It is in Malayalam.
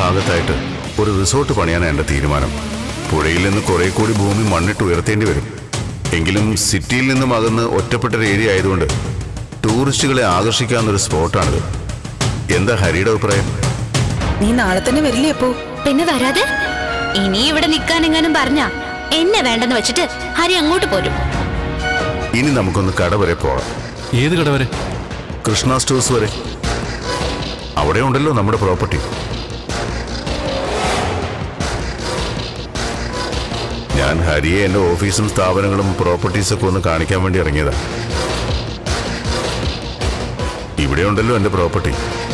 ഭാഗത്തായിട്ട് ഒരു റിസോർട്ട് പണിയാനാണ് എൻ്റെ തീരുമാനം പുഴയിൽ നിന്ന് കുറെ കൂടി ഭൂമി മണ്ണിട്ട് ഉയർത്തേണ്ടി വരും എങ്കിലും സിറ്റിയിൽ നിന്നും അകന്ന് ഒറ്റപ്പെട്ട ഒരു ഏരിയ ആയതുകൊണ്ട് ടൂറിസ്റ്റുകളെ ആകർഷിക്കാവുന്നൊരു സ്പോട്ടാണിത് എന്താ ഹരിയുടെ അഭിപ്രായം നീ നാളെ തന്നെ വരില്ലേ അപ്പോ പിന്നെ വരാതെ ഇനി ഇവിടെ നിൽക്കാനെങ്ങാനും പറഞ്ഞ എന്നെ വേണ്ടെന്ന് വെച്ചിട്ട് ഹരി അങ്ങോട്ട് പോരും ഇനി നമുക്കൊന്ന് കട വരെ പോകാം ഏത് കട വരെ കൃഷ്ണ സ്റ്റോഴ്സ് വരെ അവിടെ ഉണ്ടല്ലോ നമ്മുടെ പ്രോപ്പർട്ടി ഞാൻ ഹരിയെ എൻ്റെ ഓഫീസും സ്ഥാപനങ്ങളും പ്രോപ്പർട്ടീസ് ഒക്കെ ഒന്ന് കാണിക്കാൻ വേണ്ടി ഇറങ്ങിയതാ ഇവിടെ ഉണ്ടല്ലോ എൻ്റെ പ്രോപ്പർട്ടി